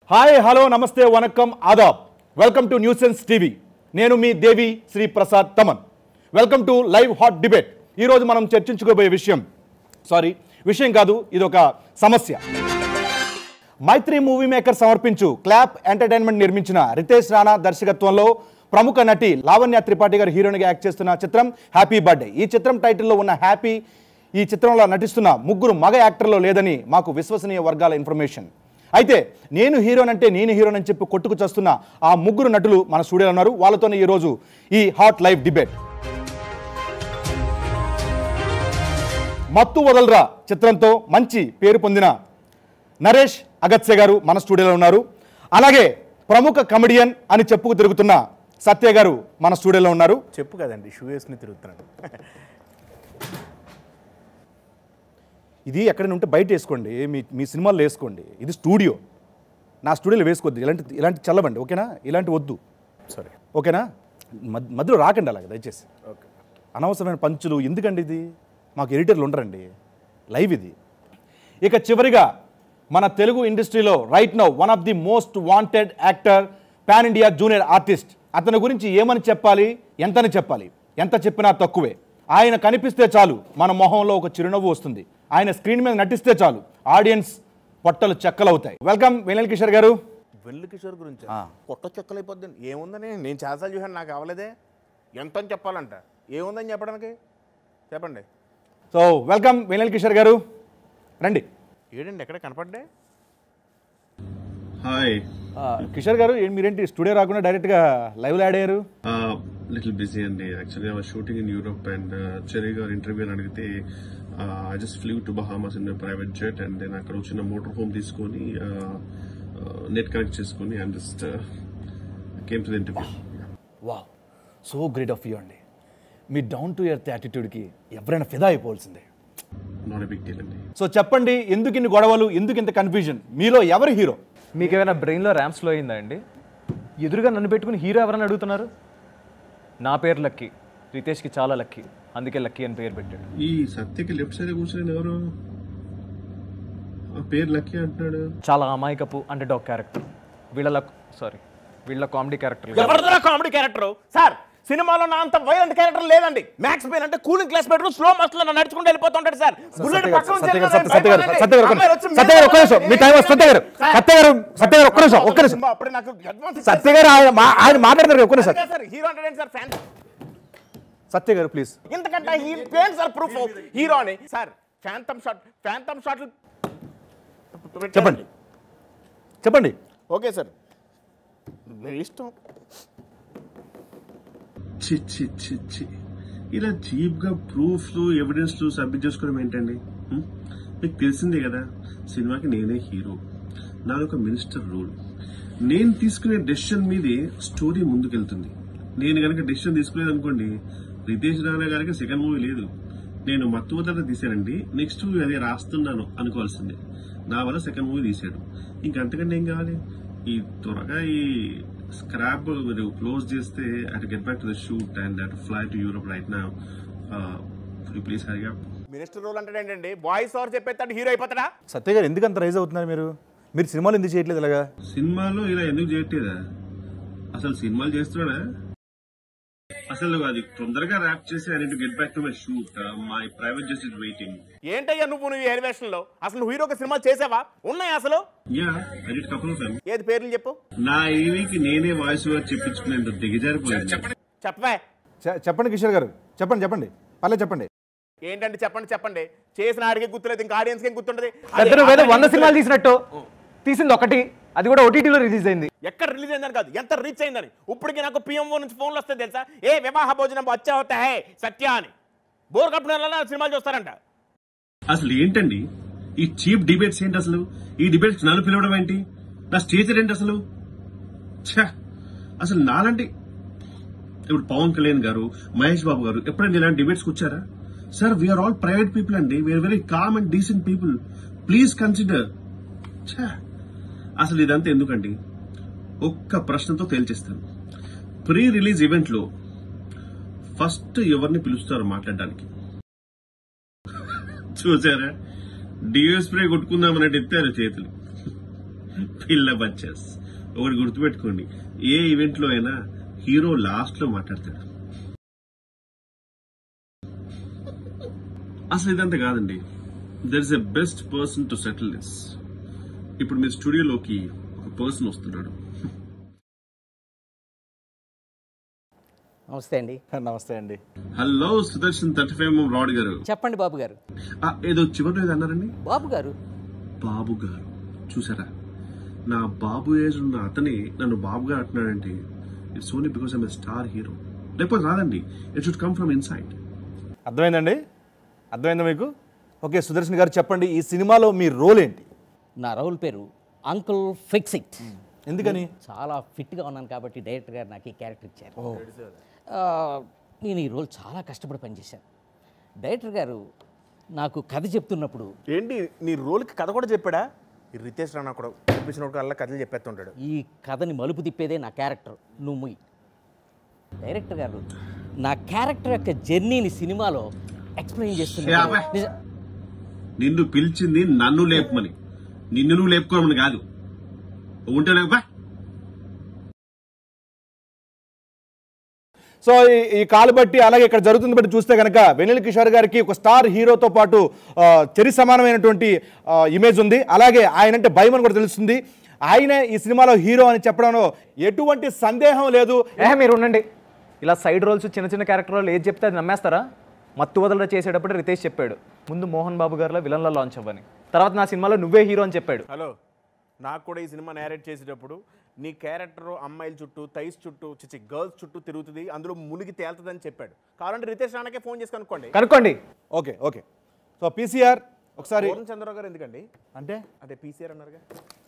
Hi hello నమస్తే వనక్కం ఆదాబ్ వెల్కమ్ టు న్యూసెన్స్ టీవీ నేను మీ Devi Sri Prasad Thaman welcome to live hot debate ఈరోజు మనం చర్చించుకోబోయే విషయం సారీ విషయం కాదు ఇది ఒక సమస్య మైత్రి మూవీ మేకర్ సమర్పించు క్లాప్ ఎంటర్టైన్మెంట్ నిర్మించిన రితేష్ రాణా దర్శకత్వంలో ప్రముఖ నటి లావణ్య త్రిపాఠి గారు హీరోయిన్గా యాక్ట్ చేస్తున్న చిత్రం హ్యాపీ బర్త్డే ఈ చిత్రం టైటిల్లో ఉన్న హ్యాపీ ఈ చిత్రంలో నటిస్తున్న ముగ్గురు మగ యాక్టర్లో లేదని మాకు విశ్వసనీయ వర్గాల ఇన్ఫర్మేషన్ అయితే నేను హీరోన్ అంటే నేను హీరోన్ అని చెప్పి కొట్టుకు చేస్తున్న ఆ ముగ్గురు నటులు మన స్టూడియోలో ఉన్నారు వాళ్ళతోనే ఈరోజు ఈ హాట్ లైవ్ డిబేట్ మత్తు వదలరా చిత్రంతో మంచి పేరు పొందిన నరేష్ అగత్సే గారు మన స్టూడియోలో ఉన్నారు అలాగే ప్రముఖ కమెడియన్ అని చెప్పుకు తిరుగుతున్న సత్య గారు మన స్టూడియోలో ఉన్నారు చెప్పు కదండి షూ వేసుకుని తిరుగుతున్నాడు ఇది ఎక్కడైనా ఉంటే బయట వేసుకోండి మీ మీ సినిమాల్లో వేసుకోండి ఇది స్టూడియో నా స్టూడియోలో వేసుకోవద్దు ఇలాంటి ఇలాంటి చల్లబండి ఓకేనా ఇలాంటి వద్దు సరే ఓకేనా మధ్య- మధ్యలో రాకండి అలాగే దయచేసి ఓకే అనవసరమైన పంచులు ఎందుకండి ఇది మాకు ఎడిటర్లు ఉండరండి లైవ్ ఇది ఇక చివరిగా మన తెలుగు ఇండస్ట్రీలో right now one of the most wanted actor pan India junior artist అతని గురించి ఏమని చెప్పాలి ఎంతని చెప్పాలి ఎంత చెప్పినా తక్కువే ఆయన కనిపిస్తే చాలు మన మొహంలో ఒక చిరునవ్వు వస్తుంది ఆయన స్క్రీన్ మీద నటిస్తే చాలు ఆడియన్స్ పొట్టలు చెక్కలవుతాయి వెల్కమ్ వెనల్ కిషోర్ గారు వెల్లు కిషోర్ గురించి ఆ. కొత్త చెక్కలైపోద్ది ఏముందని నేను చాలాసార్లు చూసాను నాకు అవ్వలేదే ఎంత అని చెప్పాలంట ఏముందని చెప్పడానికి చెప్పండి సో వెల్కమ్ వెనల్ కిషోర్ గారు రండి ఏడండి ఎక్కడ కనపడ్డే హాయ్ ఆ, కిషోర్ గారు ఏ- మీరేంటి స్టూడియో రాకుండా డైరెక్ట్గా లైవ్లో యాడ్ అయ్యారు లిటిల్ బిజీ అండి actually I shooting in Europe and Cherry గారు ఇంటర్వ్యూ అని అడిగితే I just flew to Bahamas in private jet and నేను అక్కడ వచ్చిన మోటార్ హోమ్ తీసుకొని నెట్ కనెక్ట్ చేసుకొని I'm just came to the interview wow so great of you అండి మీ డౌన్ టు ఎర్త్ యాటిట్యూడ్కి ఎవరైనా ఫిదా అయిపోవాల్సిందే నాట్ ఎ బిగ్ డీల్ అండి సో చెప్పండి ఎందుకు ఇన్ని గొడవలు ఎందుకు ఇంత కన్ఫ్యూజన్ మీలో ఎవరు హీరో మీకు ఏమైనా బ్రెయిన్లో ర్యామ్ స్లో అయిందా అండి ఎదురుగా నన్ను పెట్టుకుని హీరో ఎవరని అడుగుతున్నారు నా పేరు లక్కీ రితేష్కి చాలా లక్కీ అందుకే లక్కీ అని పేరు పెట్టాడు ఈ సత్యకి లెఫ్ట్ సైడ్ కూర్చుని ఎవరు ఆ పేరు లక్కీ అంటున్నాడు చాలా అమాయకపు అండర్ డాగ్ క్యారెక్టర్ వీళ్ళ సారీ వీళ్ళ కామెడీ క్యారెక్టర్ ఎవరిదో కామెడీ క్యారెక్టర్ సార్ సినిమాలో నా అంత వైలెంట్ క్యారెక్టర్ లేదండి మ్యాక్స్ పెయిన్ అంటే cooling class bedroom slow motion లో నడుచుకుంటూ వెళ్ళిపోతుంటాడు సార్ బుల్లెట్ పక్కన ఉంచి సత్య గారు వెళ్ళాడు, సత్య గారు భయపడండి. సత్య గారు అమ్మాయి వచ్చి సత్య గారు ఒక్క నిమిషం మీ టైం సత్య గారు సార్, సత్య గారు సత్య గారు ఒక్క నిమిషం ఒక్క నిమిషం సినిమా అప్పుడే నాకు advance ఇచ్చేసి- సత్య గారు ఆయన మా- ఆయన మాట్లాడతారు ఒక్క నిమిషం అందుకే సార్ హీరో అంటే ఏంటి సార్ ఫ్యాన్ సత్య గారు ప్లీజ్ ఇంతకంటే హీ పేరు సార్ ప్రూఫ్ హీరో అని సార్ ఫ్యాంటమ్ షాట్ ఫ్యాంటమ్ షాట్లు చెప్పండి చెప్పండి ఓకే సార్ మీ ఇష్టం చి చి చి చి ఇలా చీప్ గా ప్రూఫ్లు ఎవిడెన్స్లు సబ్మిట్ చేసుకోవడం ఏంటండి హ్మ్? మీకు తెలిసిందే కదా సినిమాకి నేనే హీరో నాదొక మినిస్టర్ రూల్ నేను తీసుకునే డెసిషన్ మీదే స్టోరీ ముందుకెళ్తుంది నేను గనక డెసిషన్ తీసుకోలేదు అనుకోండి రితేష్ రాణా గారికి సెకండ్ మూవీ లేదు నేను మత్తు వదల తీశానండి నెక్స్ట్ మూవీ అదే రాస్తున్నాను అనుకోవాల్సిందే నా వల్ల సెకండ్ మూవీ తీశాడు ఇంకంతకంటే ఏం కావాలి ఈ త్వరగా ఈ స్క్రాప్ మీరు క్లోజ్ చేస్తే at get back to the shoot and at fly to Europe right నా ప్లీజ్ హరిగా మినిస్టర్ రోల్ అంటే ఏంటండి బాయ్స్ ఓవర్ చెప్పేస్తాడు హీరో అయిపోతాడా సత్య గారు ఎందుకు అంత రైజ్ అవుతున్నారు మీరు మీరు సినిమాలు ఎందుకు చేయట్లేదు ఇలాగా సినిమాలో ఇలా ఎందుకు చేయట్లేదా అసలు సినిమాలు చేస్తున్నాడా అసలు అది తొందరగా ర్యాప్ చేసి I to get back to my shoot my private just is waiting ఏంటయ్యా నువ్వు నువ్వు ఎలివేషన్ లో అసలు నువ్వు హీరోకి సినిమా చేసావా ఉన్నాయా అసలు yeah I did couple of ఏది పేర్లు చెప్పు నా ఈవీకి నేనే వాయిస్ ఓవర్ చెప్పించుకునేంత దిగజారిపోయింది చెప్పవే చె- చెప్పండి కిషోర్ గారు చెప్పండి చెప్పండి పర్లేదు చెప్పండి ఏంటంటే చెప్పండి చెప్పండి చేసిన ఆడికి గుర్తులేదు ఇంకా ఆడియన్స్ ఏం గుర్తుంటది పెద్దలు వేద వంద సినిమాలు తీసినట్టు తీసింది ఒకటి అది కూడా ఓటీటీలో రిలీజ్ అయింది ఎక్కడ రిలీజ్ అయిందని కాదు ఎంత రీచ్ అయిందని ఇప్పటికి నాకు పిఎంఓ నుంచి ఫోన్లు వస్తాయి తెలుసా ఏ వివాహ భోజనం వచ్చా అవుతా హే సత్య అని బోర్ కప్పిన సినిమాలు చూస్తారంట అసలు ఏంటండి ఈ చీప్ డిబేట్స్ ఏంటి అసలు ఈ డిబేట్స్ నన్ను పిలవడం ఏంటి నా స్టేచర్ ఏంటి అసలు ఛా అసలు నాలాంటి ఇప్పుడు పవన్ కళ్యాణ్ గారు మహేష్ బాబు గారు ఎప్పుడైనా ఇలాంటి డిబేట్స్ వచ్చారా sir we're all private people అండి we're very calm and decent people please consider ఛా అసలు ఇదంతా ఎందుకండి ఒక్క ప్రశ్నతో తేల్చేస్తాను ప్రీ రిలీజ్ ఈవెంట్ లో ఫస్ట్ ఎవరిని పిలుస్తారు మాట్లాడడానికి చూసారా డియో స్ప్రే కొట్టుకుందామన్నట్టు ఎత్తారు చేతులు పిల్ల బచ్చెస్ ఒకటి గుర్తుపెట్టుకోండి ఏ ఈవెంట్ లో అయినా హీరో లాస్ట్ లో మాట్లాడతాడు అసలు ఇదంతా కాదండి there is a best person to settle this ఇప్పుడు మీ స్టూడియోలోకి ఒక పర్సన్ వస్తున్నాడు నమస్తే అండి నమస్తే అండి హలో సుదర్శన్ థర్టీ ఫైవ్ రాడ్ గారు చెప్పండి బాబు గారు ఆ, ఏదో చివరిలో ఏదో అన్నారండి బాబు గారు బాబు గారు చూసారా నా బాబు ఏజ్ ఉన్న అతనే నన్ను బాబు గారు అంటున్నాడంటే it's only because I'm star hero లేకపోతే రాదండి it should come from inside అర్థమైందండి అర్థమైందా మీకు ఓకే సుదర్శన్ గారు చెప్పండి ఈ సినిమాలో మీ రోల్ ఏంటి నా రౌల్ పేరు అంకుల్ ఫిక్స్ ఇట్ ఎందుకని చాలా ఫిట్గా ఉన్నాను కాబట్టి డైరెక్టర్ గారు నాకు ఈ క్యారెక్టర్ ఇచ్చారు ఆ, నేను ఈ రోల్ చాలా కష్టపడి పనిచేశాను డైరెక్టర్ గారు నాకు కథ చెప్తున్నప్పుడు ఏంటి నీ రోల్కి కథ కూడా చెప్పాడా ఈ రితేష్ రాణా కూడా చూపించినప్పుడు అలా కథలు చెప్పేస్తుంటాడు ఈ కథని మలుపు తిప్పేదే నా క్యారెక్టర్ నువ్వు ముయ్ డైరెక్టర్ గారు నా క్యారెక్టర్ యొక్క జర్నీని సినిమాలో ఎక్స్ప్లెయిన్ ఏ చేస్తున్నారు అబ్బా. నిజ- నిన్ను పిలిచింది నన్ను లేపమని నిన్ను నువ్వు లేపుకోమని కాదు ఉంటే లేపా సో ఈ- ఈ కాలు బట్టి అలాగే ఇక్కడ జరుగుతుంది బట్టి చూస్తే కనుక వెనిల్ కిషోర్ గారికి ఒక స్టార్ హీరోతో పాటు ఆ, చెరి సమానమైనటువంటి ఆ, ఇమేజ్ ఉంది అలాగే ఆయన అంటే భయం అని కూడా తెలుస్తుంది ఆయనే ఈ సినిమాలో హీరో అని చెప్పడంలో ఎటువంటి సందేహం లేదు ఏ మీరు ఉండండి ఇలా సైడ్ రోల్స్ చిన్న చిన్న క్యారెక్టర్ రోల్ ఏది చెప్తే అది నమ్మేస్తారా మత్తు వదలరా చేసేటప్పుడు రితేష్ చెప్పాడు ముందు మోహన్ బాబు గారిలో విలన్లో లాంచ్ అవ్వని తర్వాత నా సినిమాలో నువ్వే హీరో అని చెప్పాడు హలో నాకు కూడా ఈ సినిమా నేరేట్ చేసేటప్పుడు నీ క్యారెక్టర్ అమ్మాయిల చుట్టూ థైస్ చుట్టూ చిచి గర్ల్స్ చుట్టూ తిరుగుతుంది అందులో మునిగి తేలుతుందని చెప్పాడు కావాలంటే రితేష్ రాణాకే ఫోన్ చేసి కనుక్కోండి కనుక్కోండి ఓకే ఓకే సో పీసీఆర్ ఒకసారి పూర్ణ చంద్రరావు గారు ఎందుకండి అంటే అదే పీసీఆర్ అన్నారుగా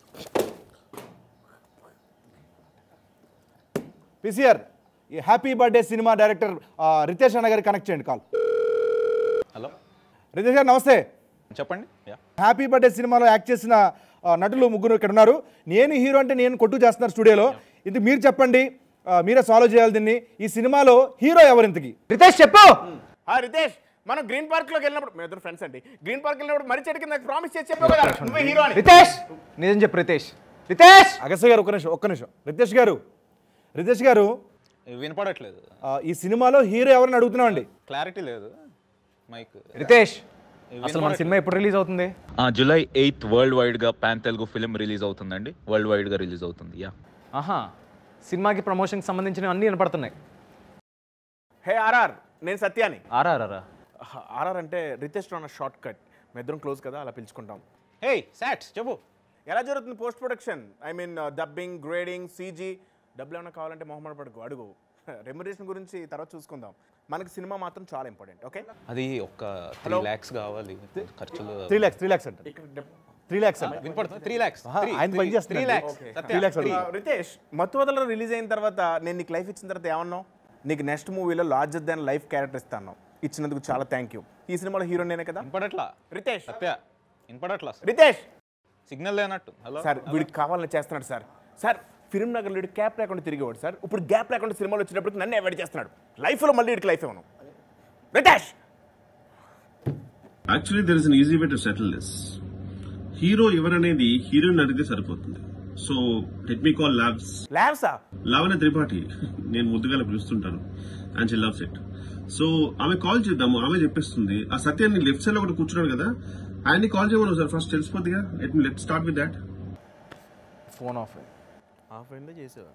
పీసీఆర్ ఈ హ్యాపీ బర్త్డే సినిమా డైరెక్టర్ ఆ, రితేష్ అన్న గారికి కనెక్ట్ చేయండి కాల్ హలో రితేష్ గారు నమస్తే చెప్పండి యా హ్యాపీ బర్త్డే సినిమాలో యాక్ట్ చేసిన ఆ, నటులు ముగ్గురు ఇక్కడ ఉన్నారు నేను హీరో అంటే నేను కొట్టు చేస్తున్నారు స్టూడియోలో ఇది మీరు చెప్పండి ఆ, మీరే సాల్వ్ చేయాలి దీన్ని ఈ సినిమాలో హీరో ఎవరింతకి రితేష్ చెప్పు ఆ రితేష్ మనం గ్రీన్ పార్క్ లోకి వెళ్ళినప్పుడు మేము ఇద్దరు ఫ్రెండ్స్ అండి గ్రీన్ పార్క్ వెళ్ళినప్పుడు మరి చెట్టు కింద ప్రామిస్ చేసి చెప్పావు కదా నువ్వే హీరో అని రితేష్ నిజం చెప్పు రితేష్ రితేష్ అగస్య గారు ఒక్క నిమిషం ఒక్క నిమిషం రితేష్ గారు రితేష్ గారు వినపడట్లేదు ఆ, ఈ సినిమాలో హీరో ఎవరిని అడుగుతున్నామండి క్లారిటీ లేదు మైక్ రితేష్ అసలు మన సినిమా ఎప్పుడు రిలీజ్ అవుతుంది జూలై ఎయిత్ వరల్డ్ వైడ్ గా పాన్ తెలుగు ఫిలిం రిలీజ్ అవుతుందండి వరల్డ్ వైడ్ గా రిలీజ్ అవుతుంది యా ఆహా సినిమాకి ప్రమోషన్కి సంబంధించిన అన్నీ వినపడుతున్నాయి హే ఆర్ఆర్ నేను సత్యాని ఆర్ఆర్ఆరా ఆర్ఆర్ అంటే రితేష్ రాణా షార్ట్ కట్ మేము ఇద్దరం క్లోజ్ కదా అలా పిలుచుకుంటాం హే సాట్స్ చెప్పు ఎలా జరుగుతుంది post production I mean dubbing grading CG డబ్బులు ఏమైనా కావాలంటే మొహమాట పడుకో అడుగు రెమ్యురేషన్ గురించి తర్వాత చూసుకుందాం మనకి సినిమా మాత్రం చాలా ఇంపార్టెంట్ ఓకే అది ఒక త్రీ ల్యాక్స్ కావాలి ఖర్చులు త్రీ ల్యాక్స్ త్రీ ల్యాక్స్ అంట త్రీ ల్యాక్స్ అంట వినపడుతుంది త్రీ ల్యాక్స్ ఆయన పని త్రీ చేస్తున్నాడు. ల్యాక్స్ త్రీ ల్యాక్స్ అడుగు. రితేష్ మత్తు వదల రిలీజ్ అయిన తర్వాత నేను నీకు లైఫ్ ఇచ్చిన తర్వాత ఏమన్నావు నీకు నెక్స్ట్ మూవీలో లార్జర్ దాన్ లైఫ్ క్యారెక్టర్ ఇస్తాను ఇచ్చినందుకు చాలా థ్యాంక్ యూ ఈ సినిమాలో హీరో నేనే కదా వినపడట్లా రితేష్ సత్య వినపడట్లా రితేష్ సిగ్నల్ లేనట్టు హలో సార్ వీడికి కావాలని చేస్తున్నాడు సార్ సార్ ఫిల్మ్ నగర్ వీడు క్యాప్ లేకుండా తిరిగేవాడు సార్ ఇప్పుడు గ్యాప్ లేకుండా సినిమాలు వచ్చినప్పుడు నన్ను అవాయిడ్ చేస్తున్నాడు లైఫ్లో మళ్ళీ వీడికి లైఫ్ ఇవ్వను Ritesh actually there is an easy way to settle this hero ఎవరనేది హీరోయిన్ అడిగితే సరిపోతుంది so let me call labs ల్యాబ్సా లావణ్య త్రిపాఠి నేను ముద్దుగా పిలుస్తుంటాను and she loves it so ఆమె కాల్ చేద్దాము ఆమె చెప్పేస్తుంది ఆ సత్యాన్ని లెఫ్ట్ సైడ్ లో ఒకటి కూర్చున్నాడు కదా ఆయన్ని కాల్ చేయమను సార్ ఫస్ట్ తెలిసిపోద్దిగా let let start with that phone off half అయిందో చేసావా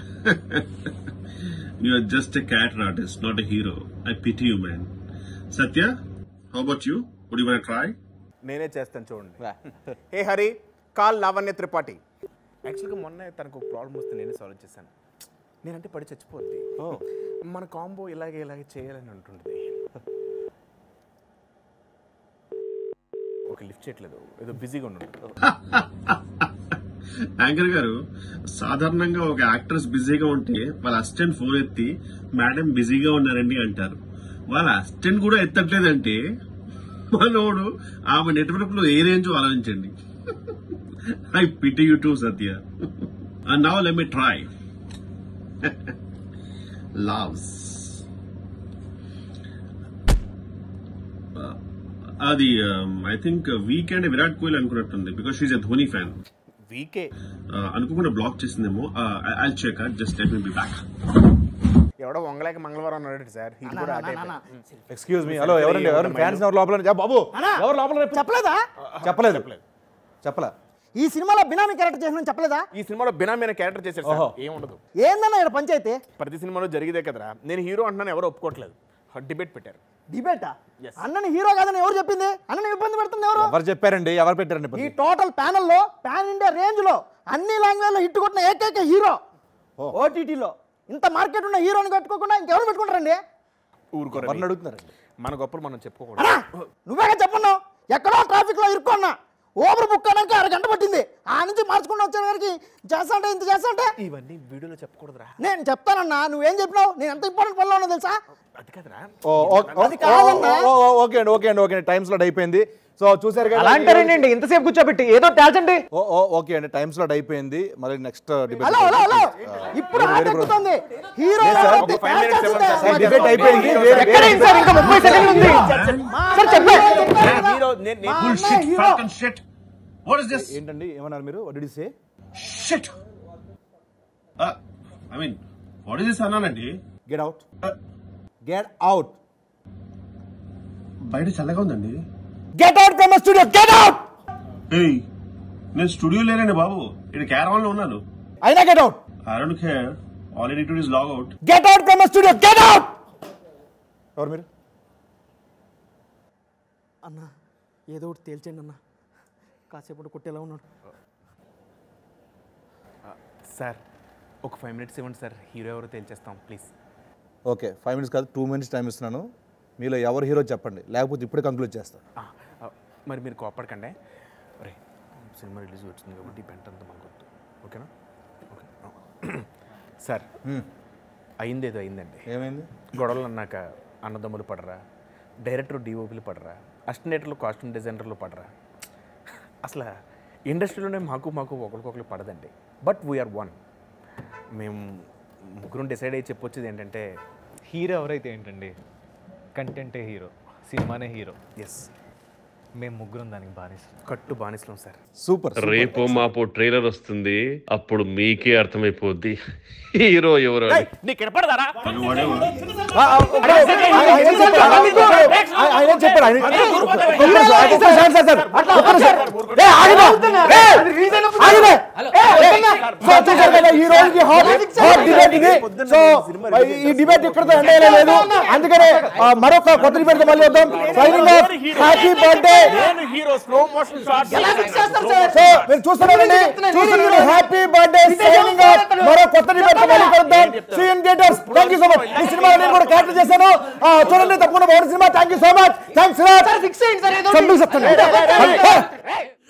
you are just a character artist not a hero I pity you man Satya how about you would you want try నేనే చేస్తాను చూడండి hey Hari call Lavanya Tripathi యాక్చువల్గా మొన్న తనకు ఒక ప్రాబ్లం వస్తే నేనే సాల్వ్ చేశాను నేనంటే పడి చచ్చిపోద్ది మన కాంబో ఇలాగే ఇలాగే చేయాలని అంటుంది ఒక లిఫ్ట్ చేయట్లేదు ఏదో బిజీగా ఉండు యాంకర్ గారు సాధారణంగా ఒక యాక్ట్రెస్ బిజీగా ఉంటే వాళ్ళ అసిస్టెంట్ ఫోన్ ఎత్తి మేడం బిజీగా ఉన్నారండి అంటారు వాళ్ళ అసిస్టెంట్ కూడా ఎత్తట్లేదంటే మనోడు ఆమె నెట్వర్క్ లో ఏ రేంజ్ ఆలోచించండి I pity you too Satya and now let me try loves అది I think weekend Virat Kohli అనుకున్నట్టుంది because she's a Dhoni fan VK అనుకోకుండా బ్లాక్ చేసిందేమో I check just let me be back ఎవడో వంగలేక మంగళవారం అన్నాడు సార్ ఇది కూడా అటే ఎక్స్క్యూజ్ మీ హలో ఎవరండి ఎవరండి ఫ్యాన్స్ ఎవరు లోపల ఉన్నారు? బాబు ఎవరు లోపల ఉన్నారు? చెప్పలేదా చెప్పలేదు చెప్పలే ఈ సినిమాలో బినామీ క్యారెక్టర్ చేసిన చెప్పలేదా ఈ సినిమాలో బినామైన క్యారెక్టర్ చేశారు సార్ ఏం ఉండదు ఏందన్నా ఇక్కడ పంచాయతీ ప్రతి సినిమాలో జరిగేదే కదరా నేను హీరో అంటున్నాను ఎవరు ఒప్పుకోవట్లేదు డిబేట్ పెట్టారు డిబేటా అన్నని హీరో కాదని ఎవరు చెప్పింది అన్నని ఇబ్బంది పెడుతుంది ఎవరు ఎవరు చెప్పారండి ఎవరు పెట్టారండి ఈ ఇబ్బంది? టోటల్ ప్యానెల్ లో పాన్ ఇండియా రేంజ్ లో అన్ని లాంగ్వేజ్ లో హిట్ కొట్టిన ఏకైక హీరో ఓటీటీలో ఇంత మార్కెట్ ఉన్న హీరోని కట్టుకోకుండా ఇంకెవరు పెట్టుకుంటారండి ఊరుకోరు ఎవరిని అడుగుతున్నారండి మన గొప్పలు మనం చెప్పుకోకూడదు అన్నా నువ్వేగా చెప్పన్నావు ఎక్కడో ట్రాఫిక్ లో ఇరుక్కున్నా ఓవర్ బుక్ అనడానికి అరగంట పట్టింది ఆ నుంచి మార్చుకుంటూ వచ్చే గారికి చేస్తా అంటే ఇంత చేస్తా అంటే ఇవన్నీ వీడియోలో చెప్పకూడదురా నేను చెప్తానన్నా నువ్వేం చెప్పినావు నేను ఎంత ఇంపార్టెంట్ పనిలో ఉన్నా తెలుసా అది కదరా ఓ, ఓ, ఓ, అది కాదన్నా. ఓ, ఓ, ఓకే అండి ఓకే అండి ఓకే అండి టైం స్లాట్ అయిపోయింది సో చూసారు కదా అలా అంటారేంటి ఇంతసేపు కూర్చోబెట్టి ఏదో తేల్చండి ఓ, ఓ, ఓకే అండి టైం స్లాట్ అయిపోయింది మరి next debate hello hello hello ఇప్పుడు very good. ఆటెక్కుతుంది హీరో Yes, sir. ఎవరైతే ఒక five minutes fan ఇవ్వండి, చేస్తుంటే sir. డిబేట్ అయిపోయింది వేరే- ఎక్కడైంది సార్ ఇంకా ముప్పై సెకండ్లు ఉంది మా సార్ అన్న చెప్పే హీరో చెప్పాడు కదా. హీరో నేను మా నేను- అన్న Bullshit, hero. Falcon shit. What is this? ఏంటండి ఏమన్నారు మీరు what say Shit. Uh, I mean, what is this అన్నానండి get out Uh, get out బయట చల్లగా ఉందండి get out from studio get out ఏయ్ నేను స్టూడియో లేనండి బాబు ఇక్కడ క్యారవాన్ లో ఉన్నాను అయినా get out I don't care all edit is log out get out from studio get out ఎవరు మీరు అన్న ఏదో ఒకటి తేల్చండి అన్న కాసేపు కొట్టేలా ఉన్నాడు సార్ ఒక ఫైవ్ మినిట్స్ ఇవ్వండి సార్ హీరో ఎవరో తేల్చేస్తాం ప్లీజ్ ఓకే ఫైవ్ మినిట్స్ కాదు టూ మినిట్స్ టైం ఇస్తున్నాను మీలో ఎవరు హీరో చెప్పండి లేకపోతే ఇప్పుడే కంక్లూడ్ చేస్తాను మరి మీరు కోపడకండి రే సినిమా రిలీజ్ వచ్చింది కాబట్టి ఈ పెంట అంతా మనకు వద్దు ఓకేనా ఓకే సార్ అయింది ఏదో అయిందండి ఏమైంది గొడవలు అన్నాక అన్నదమ్ములు పడరా డైరెక్టర్ డిఓపీలు పడరా అస్టినేటర్లు కాస్ట్యూమ్ డిజైనర్లు పడరా అసలు ఇండస్ట్రీలోనే మాకు మాకు ఒకరికొకరు పడదండి బట్ వీఆర్ వన్ మేము ముగ్గురు డిసైడ్ అయ్యి చెప్పొచ్చేది ఏంటంటే హీరో ఎవరైతే ఏంటండి కంటెంటే హీరో సినిమానే హీరో ఎస్ మేము ముగ్గురం దానికి బానిస్తాం కట్టు బానిసలం సార్ సూపర్ రేపో మాపో ట్రైలర్ వస్తుంది అప్పుడు మీకే అర్థమైపోద్ది హీరో ఎవరు అని. నీకు వినపడదారా ఆయన చెప్పారు ఆయన ఒక్క నిమిషం, ఒక్క నిమిషం, సార్, సార్, ఒక్క నిమిషం. ఏ, ఆగిపో. ఏ, ఆగిపో. సో చూశారు కదా ఈ రోజుకి హాట్ హాట్ డిబేట్ ఇది సో ఈ డిబేట్ ఇక్కడతో ఎండ్ అయ్యలేదు అందుకనే ఆ, మరొక కొత్త డిబేట్ మళ్ళీ వద్దాం సైనింగ్ ఆఫ్ హ్యాపీ బర్త్డే నేను hero slow motion shot so మీరు చూస్తున్నారండి చూస్తున్నారు హ్యాపీ బర్త్డే సైనింగ్ ఆఫ్ మరో కొత్త డిబేట్ మళ్ళీ కలుద్దాం CN theatres thank you so much ఈ సినిమా నేను కూడా క్యారెక్టర్ చేశాను ఆ, చూడండి తప్పకుండా బాగుంది cinema thank you so much thanks fix అయ్యింది సార్ ఏదో ఒకటి. చెప్తాను